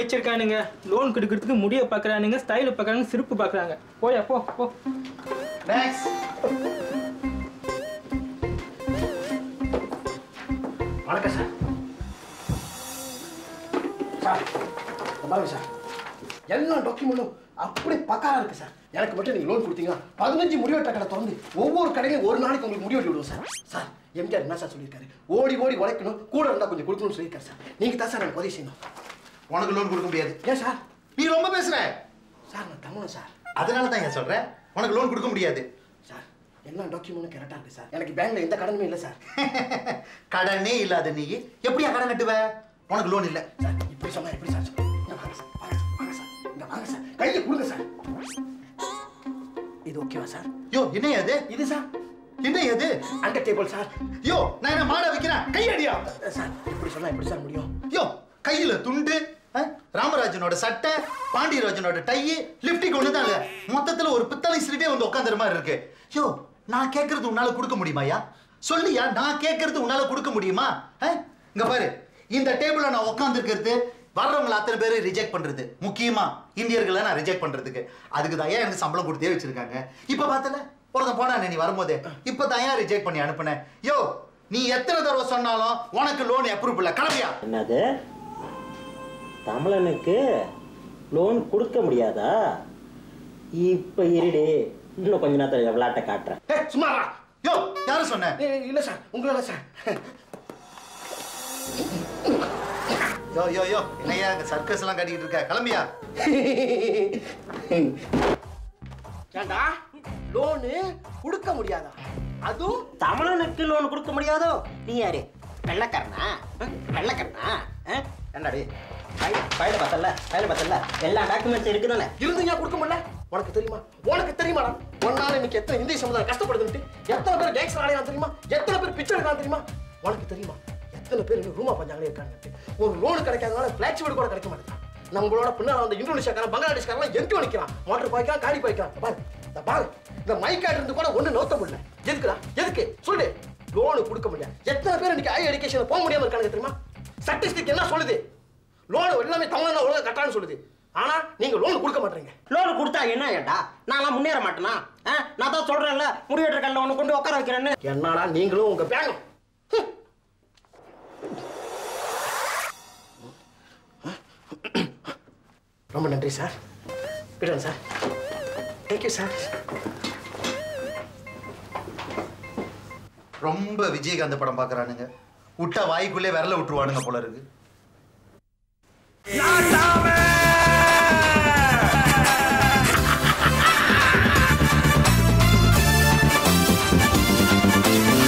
வச்சிருக்கானுங்க loan கொடுக்கறதுக்கு முடிய பார்க்கறானுங்க ஸ்டைல பார்க்கறாங்க சிரிப்பு பார்க்கறாங்க போயா போ போ நெக்ஸ்ட் வணக்கம் சார் சார் இந்த பாருங்க சார் எல்லா டாக்குமெண்ட்டும் அப்படி பக்காரா இருக்கு சார் எனக்கு மட்டும் நீங்க லோன் கொடுத்தீங்கன்னா பதினஞ்சு முடிவெட்ட கடை திறந்து ஒவ்வொரு கடையிலும் ஒரு நாளைக்கு உங்களுக்கு முடிவெட்டி விடுவோம் சார் சார் எம்ஜிஆர் என்ன சார் சொல்லியிருக்காரு ஓடி ஓடி உழைக்கணும் கூட இருந்தா கொஞ்சம் கொடுக்கணும்னு சொல்லியிருக்காரு சார் நீங்க தான் சார் எனக்கு உதவி செய்யணும் உனக்கு லோன் கொடுக்க முடியாது ஏன் சார் நீ ரொம்ப பேசுற சார் நான் தமிழன் சார் அதனால தான் ஏன் சொல்றேன் உனக்கு லோன் கொடுக்க முடியாது சார் எல்லா டாக்குமெண்ட்டும் கரெக்டாக இருக்கு சார் எனக்கு பேங்க்ல எந்த கடனுமே இல்லை சார் கடனே இல்லாத நீ எப்படியா கடன் கட்டுவ உனக்கு லோன் இல்ல சார் இப்படி சொன்னா எப்படி சார் சொல்லுங்க இங்க வாங்க சார் வாங்க சார் வாங்க சார் இங்க வாங்க சார் கையை கொடுங்க சார் இது ஓகேவா சார் யோ என்ன அது இது சார் என்ன அது அண்டர் டேபிள் சார் யோ நான் என்ன மாட வைக்கிறேன் கையடியா சார் இப்படி சொன்னா எப்படி சார் முடியும் யோ கையில துண்டு ஆ? ராமராஜனோட சட்டை பாண்டியராஜனோட டை லிப்டிக் ஒண்ணுதான் இல்ல மொத்தத்துல ஒரு பித்தளை சிரிட்டே வந்து உட்காந்துற மாதிரி இருக்கு யோ நான் கேட்கறது உன்னால கொடுக்க முடியுமாயா சொல்லியா நான் கேட்கறது உன்னால கொடுக்க முடியுமா ஆ? இங்க பாரு இந்த டேபிள்ல நான் உட்காந்துருக்கிறது வர்றவங்களை அத்தனை பேரும் ரிஜெக்ட் பண்றது முக்கியமா இந்தியர்களை நான் ரிஜெக்ட் பண்றதுக்கு அதுக்கு தான் ஏன் எனக்கு சம்பளம் கொடுத்தே வச்சிருக்காங்க இப்ப பார்த்தல ஒருத்தன் போனானே நீ வரும்போதே இப்ப தான் ஏன் ரிஜெக்ட் பண்ணி அனுப்புனேன் யோ நீ எத்தனை தடவை சொன்னாலும் உனக்கு லோன் அப்ரூவ் இல்ல கிளம்பியா என்னது தமிழனுக்கு லோன் கொடுக்க முடியாதா இப்ப இருடி இன்னும் கொஞ்ச நேரத்துல விளையாட்ட காட்டுறேன் ஏய் சும்மா இருடா. யோ யாரும் சொன்ன ஏய், இல்ல சார் உங்களால சார் யோ யோ யோ என்னையா இங்க சர்க்கஸ் எல்லாம் கட்டிக்கிட்டு இருக்க கிளம்பியா ஏண்டா லோனு கொடுக்க முடியாதா அதுவும் தமிழனுக்கு லோன் கொடுக்க முடியாதோ நீ யாரு வெள்ளக்காரனா அஹ், வெள்ளக்காரனா அஹ்? என்னடி ஃபைல பார்த்தல ஃபைல பார்த்தல எல்லா டாக்குமெண்ட்ஸ் இருக்குதானே இருந்தீங்க கொடுக்க முடியல உனக்கு தெரியுமா உனக்கு தெரியுமாடா ஒன்னால இன்னைக்கு எத்தனை இந்திய சமுதாயம் கஷ்டப்படுதுன்ட்டு எத்தனை பேர் டேக்ஸ் அடையாளம் தெரியுமா எத்தனை பேர் பிச்சை எடுக்கலாம் தெரியுமா உனக்கு தெரியுமா எத்தனை பேர் இன்னும் ரூமா பஞ்சாங்களே இருக்காங்க ஒரு லோன் கிடைக்காதனால பிளாட் வீடு கூட கிடைக்க மாட்டேங்குது நம்மளோட பின்னால வந்த இந்தோனேஷியாக்காரன் பங்களாதேஷ்காரன் எங்க நிக்கிறான் மோட்டர் பாய்க்கலாம் காடி பாய்க்கலாம் பாரு இந்த பாரு இந்த மைக்காட் இருந்து கூட ஒண்ணு நோத்த முடியல எதுக்குடா எதுக்கு சொல்லு லோனு கொடுக்க முடியாது எத்தனை பேர் இன்னைக்கு ஹை எஜுகேஷன் போக முடியாம இருக்காங்க தெரியுமா ஸ்டாட்டிஸ்டிக் என்ன சொல்லுது லோன் எல்லாமே தமிழ்நாடு ஒழுங்கா கட்டான்னு சொல்லுது ஆனா நீங்க லோன் கொடுக்க மாட்டீங்க லோன் கொடுத்தா என்ன ஏட்டா நான்லாம் முன்னேற மாட்டேனா அஹ்? நான் தான் சொல்றேன்ல முடிவெட்டுற கல்ல ஒன்று கொண்டு உட்கார வைக்கிறேன்னு என்னடா நீங்களும் உங்க பேங்கும் ரொம்ப நன்றி சார் விடுறேன் சார் தேங்க்யூ சார் ரொம்ப விஜயகாந்த் படம் பாக்குறானுங்க விட்டா வாய்க்குள்ளே விரல விட்டுருவானுங்க போல இருக்கு நாட்டாமே